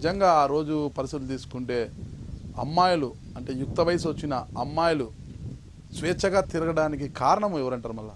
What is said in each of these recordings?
నిజంగా ఆ రోజు పరిస్థితులు తీసుకుంటే అమ్మాయిలు అంటే యుక్త వయసు వచ్చిన అమ్మాయిలు స్వేచ్ఛగా తిరగడానికి కారణం ఎవరంటారు మళ్ళా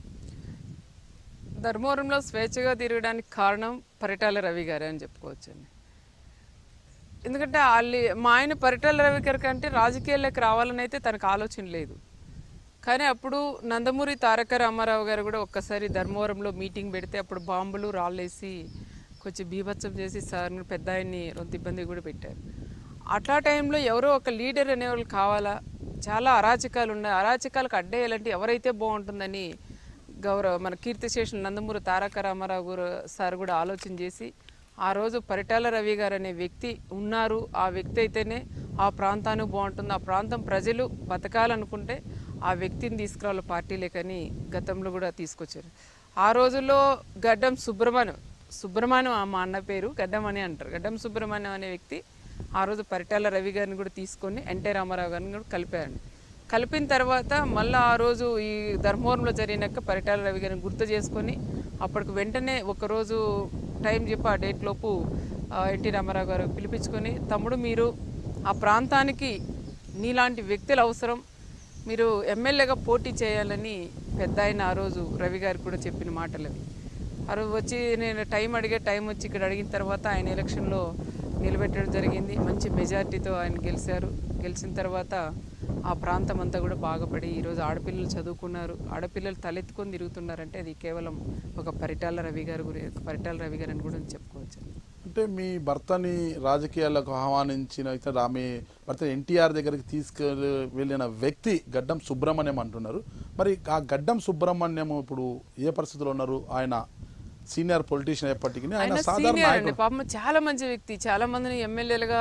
ధర్మవరంలో స్వేచ్ఛగా తిరగడానికి కారణం పరిటాల రవి గారే అని చెప్పుకోవచ్చండి ఎందుకంటే వాళ్ళు మా ఆయన పరిటాల రవి గారి కంటే రాజకీయాల్లోకి రావాలని అయితే తనకు ఆలోచన లేదు కానీ అప్పుడు నందమూరి తారక రామారావు గారు కూడా ఒక్కసారి ధర్మవరంలో మీటింగ్ పెడితే అప్పుడు బాంబులు రాళ్ళేసి కొంచెం బీభత్సం చేసి సార్ పెద్ద ఆయన్ని రొంత ఇబ్బంది కూడా పెట్టారు అట్లా టైంలో ఎవరో ఒక లీడర్ అనేవాళ్ళు కావాలా చాలా అరాచకాలు ఉన్నాయి అరాచకాలకు అడ్డేయాలంటే ఎవరైతే బాగుంటుందని గౌరవ మన కీర్తిశేషులు నందమూరి తారక రామారావు గారు సార్ కూడా ఆలోచన చేసి ఆ రోజు పరిటాల రవి గారు అనే వ్యక్తి ఉన్నారు ఆ వ్యక్తి అయితేనే ఆ ప్రాంతానికి బాగుంటుంది ఆ ప్రాంతం ప్రజలు బతకాలనుకుంటే ఆ వ్యక్తిని తీసుకురావాలి పార్టీలేకని గతంలో కూడా తీసుకొచ్చారు ఆ రోజుల్లో గడ్డం సుబ్రహ్మణ్యం సుబ్రహ్మణ్యం ఆ మా అన్న పేరు గడ్డం అని అంటారు గడ్డం సుబ్రహ్మణ్యం అనే వ్యక్తి ఆ రోజు పరిటాల రవి గారిని కూడా తీసుకొని ఎన్టీ రామారావు గారిని కూడా కలిపారండి కలిపిన తర్వాత మళ్ళీ ఆ రోజు ఈ ధర్మవరంలో జరిగినాక పరిటాల రవి గారిని గుర్తు చేసుకొని అప్పటికి వెంటనే ఒకరోజు టైం చెప్పి ఆ డేట్ లోపు ఆ, ఎన్టీ రామారావు గారు పిలిపించుకొని తమ్ముడు మీరు ఆ ప్రాంతానికి నీలాంటి వ్యక్తులు అవసరం మీరు ఎమ్మెల్యేగా పోటీ చేయాలని పెద్ద ఆయన ఆ రోజు రవి గారు కూడా చెప్పిన మాటలు అవి ఆ రోజు వచ్చి నేను టైం అడిగే టైం వచ్చి ఇక్కడ అడిగిన తర్వాత ఆయన ఎలక్షన్లో నిలబెట్టడం జరిగింది మంచి మెజారిటీతో ఆయన గెలిచారు గెలిచిన తర్వాత ఆ ప్రాంతం అంతా కూడా బాగుపడి ఈరోజు ఆడపిల్లలు చదువుకున్నారు ఆడపిల్లలు తలెత్తుకొని తిరుగుతున్నారంటే అది కేవలం ఒక పరిటాల రవి గారు గురి పరిటాల రవి గారు అని కూడా చెప్పుకోవచ్చు అంటే మీ భర్తని రాజకీయాలకు ఆహ్వానించిన ఇతర మీ భర్త ఎన్టీఆర్ దగ్గరికి తీసుకెళ్ళి వెళ్ళిన వ్యక్తి గడ్డం సుబ్రహ్మణ్యం అంటున్నారు మరి ఆ గడ్డం సుబ్రహ్మణ్యం ఇప్పుడు ఏ పరిస్థితిలో ఉన్నారు ఆయన సీనియర్ పొలిటీషియన్ ఎప్పటికీ ఆయన ఆయన సాధారణ సీనియర్ అండి నాయకుడు పాపం చాలా మంచి వ్యక్తి చాలా మందిని ఎమ్మెల్యేలుగా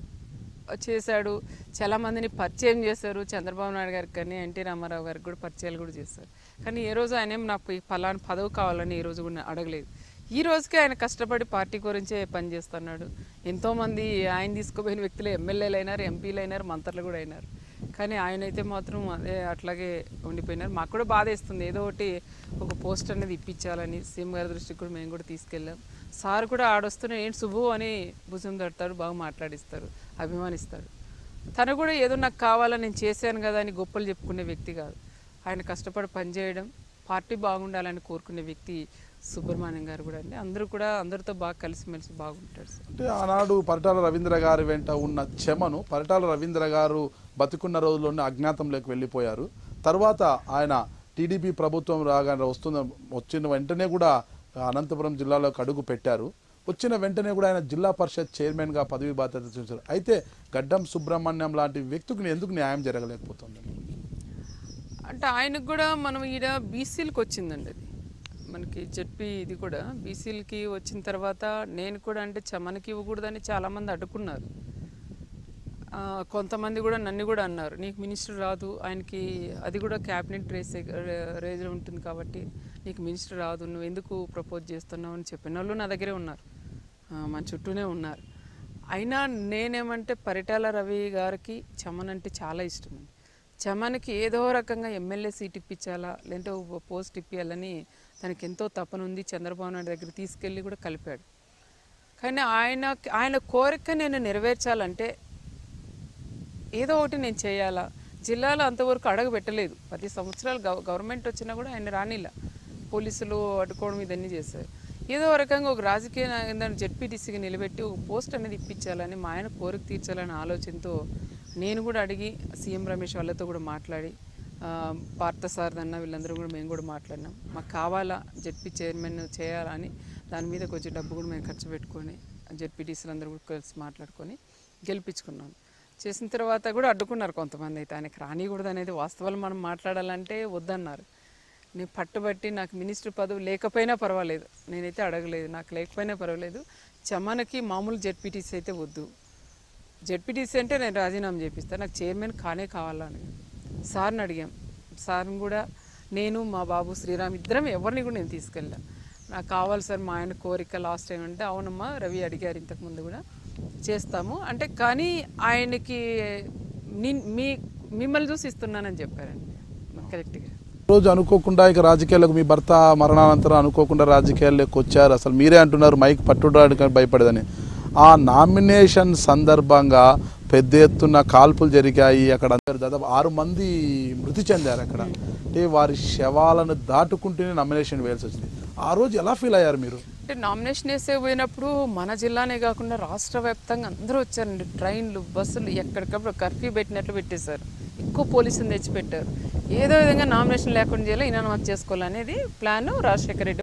చేశాడు చాలా మందిని పరిచయం చేశారు చంద్రబాబు నాయుడు గారికి కానీ ఎన్టీ రామారావు గారికి కూడా పరిచయాలు కూడా చేశారు కానీ ఏ రోజు ఆయన ఏం నాకు ఈ ఫలానా పదవి కావాలని ఈ రోజు కూడా అడగలేదు ఈ రోజుకి ఆయన కష్టపడి పార్టీ గురించే పనిచేస్తున్నాడు ఎంతోమంది ఆయన తీసుకుపోయిన వ్యక్తులు ఎమ్మెల్యేలు అయినారు ఎంపీలు అయినారు మంత్రులు కూడా అయినారు కానీ ఆయన అయితే మాత్రం అదే అట్లాగే ఉండిపోయినారు మాకు కూడా బాధ వేస్తుంది ఏదో ఒకటి ఒక పోస్ట్ అనేది ఇప్పించాలని సీఎం గారి దృష్టికి కూడా మేము కూడా తీసుకెళ్ళాం సార్ కూడా ఆడొస్తూనే ఏంటి శుభు అని భుజం తడతాడు బాగా మాట్లాడిస్తారు అభిమానిస్తాడు తను కూడా ఏదో నాకు కావాలని నేను చేశాను కదా అని గొప్పలు చెప్పుకునే వ్యక్తి కాదు ఆయన కష్టపడి పనిచేయడం పార్టీ బాగుండాలని కోరుకునే వ్యక్తి సుబ్రహ్మణ్యం గారు కూడా అండి అందరూ కూడా అందరితో బాగా కలిసిమెలిసి బాగుంటాడు సార్ అంటే ఆనాడు పరిటాల రవీంద్ర గారి వెంట ఉన్న చెమను పరిటాల రవీంద్ర గారు బతికున్న రోజుల్లోనే అజ్ఞాతంలోకి వెళ్ళిపోయారు తర్వాత ఆయన టీడీపీ ప్రభుత్వం రాగానే వస్తున్న వచ్చిన వెంటనే కూడా అనంతపురం జిల్లాలోకి అడుగు పెట్టారు వచ్చిన వెంటనే కూడా ఆయన జిల్లా పరిషత్ చైర్మన్గా పదవి బాధ్యత చూశారు అయితే గడ్డం సుబ్రహ్మణ్యం లాంటి వ్యక్తికి ఎందుకు న్యాయం జరగలేకపోతుంది అంటే ఆయనకు కూడా మనం ఈడ బీసీలకు వచ్చిందండి అది మనకి జడ్పీ ఇది కూడా బీసీలకి వచ్చిన తర్వాత నేను కూడా అంటే చ- మనకి ఇవ్వకూడదని చాలామంది అడ్డుకున్నారు ఆ, కొంతమంది కూడా నన్ను కూడా అన్నారు నీకు మినిస్టర్ రాదు ఆయనకి అది కూడా క్యాబినెట్ రేస్ రేజ్ ఉంటుంది కాబట్టి నీకు మినిస్టర్ రాదు నువ్వు ఎందుకు ప్రపోజ్ చేస్తున్నావు అని చెప్పిన వాళ్ళు నా దగ్గరే ఉన్నారు ఆ, మన చుట్టూనే ఉన్నారు అయినా నేనేమంటే పరిటాల రవి గారికి చమన్ అంటే చాలా ఇష్టం అండి చమన్కి ఏదో రకంగా ఎమ్మెల్యే సీట్ ఇప్పించాలా లేదంటే ఓ పోస్ట్ ఇప్పించాలని తనకి ఎంతో తపన ఉంది చంద్రబాబు నాయుడు దగ్గర తీసుకెళ్ళి కూడా కలిపాడు కానీ ఆయన ఆయన కోరిక నేను నెరవేర్చాలంటే ఏదో ఒకటి నేను చేయాలా జిల్లాలో అంతవరకు అడగ పెట్టలేదు పది సంవత్సరాలు గవ గవర్నమెంట్ వచ్చినా కూడా ఆయన రానిలా పోలీసులు అడ్డుకోవడం ఇదన్నీ చేశారు ఏదో ఒక రకంగా ఒక రాజకీయ నాయకుడిని జెడ్పీటీసీకి నిలబెట్టి ఒక పోస్ట్ అనేది ఇప్పించాలని మా ఆయన కోరిక తీర్చాలనే ఆలోచనతో నేను కూడా అడిగి సీఎం రమేష్ వాళ్ళతో కూడా మాట్లాడి ఆ, పార్థసారథి అన్న వీళ్ళందరూ కూడా మేము కూడా మాట్లాడినాం మాకు కావాలా జెడ్పీ చైర్మన్ చేయాలని దాని మీద కొంచెం డబ్బు కూడా మేము ఖర్చు పెట్టుకొని జెడ్పీటీసీలు అందరూ కూడా కలిసి మాట్లాడుకొని గెలిపించుకున్నాం చేసిన తర్వాత కూడా అడ్డుకున్నారు కొంతమంది అయితే ఆయనకి రానికూడదు అనేది వాస్తవాలు మనం మాట్లాడాలంటే వద్దన్నారు నేను పట్టుబట్టి నాకు మినిస్టర్ పదవి లేకపోయినా పర్వాలేదు నేనైతే అడగలేదు నాకు లేకపోయినా పర్వాలేదు చమనకి మామూలు జెడ్పీటీసీ అయితే వద్దు జెడ్పీటీసీ అంటే నేను రాజీనామా చేపిస్తాను నాకు చైర్మన్ కానే కావాలని సార్ని అడిగాం సార్ని కూడా నేను మా బాబు శ్రీరామ్ ఇద్దరం ఎవరిని కూడా నేను తీసుకెళ్ళా నాకు కావాలి సార్ మా ఆయన కోరిక లాస్ట్ టైం అంటే అవునమ్మా రవి అడిగారు ఇంతకుముందు కూడా చేస్తాము అంటే కానీ ఆయనకి నీ- మీ మిమ్మల్ని చూసి ఇస్తున్నానని చెప్పారండి కరెక్ట్గా రోజు అనుకోకుండా ఇక రాజకీయాలకు మీ భర్త మరణానంతరం అనుకోకుండా రాజకీయాల్లోకి వచ్చారు అసలు మీరే అంటున్నారు మైక్ పట్టుకోవడానికి భయపడదని ఆ నామినేషన్ సందర్భంగా పెద్ద ఎత్తున కాల్పులు జరిగాయి అక్కడ అందరు దాదాపు ఆరు మంది మృతి చెందారు అక్కడ అంటే వారి శవాలను దాటుకుంటూనే నామినేషన్ వేయాల్సి వచ్చింది ఆ రోజు ఎలా ఫీల్ అయ్యారు మీరు అంటే నామినేషన్ వేసే పోయినప్పుడు మన జిల్లానే కాకుండా రాష్ట్ర వ్యాప్తంగా అందరూ వచ్చారండి ట్రైన్లు బస్సులు ఎక్కడికప్పుడు కర్ఫ్యూ పెట్టినట్లు పెట్టేశారు ఎక్కువ పోలీసులు తెచ్చిపెట్టారు ఏదో విధంగా నామినేషన్ లేకుండా చేయాలి ఈయన చేసుకోవాలనేది ప్లాన్ రాజశేఖర రెడ్డి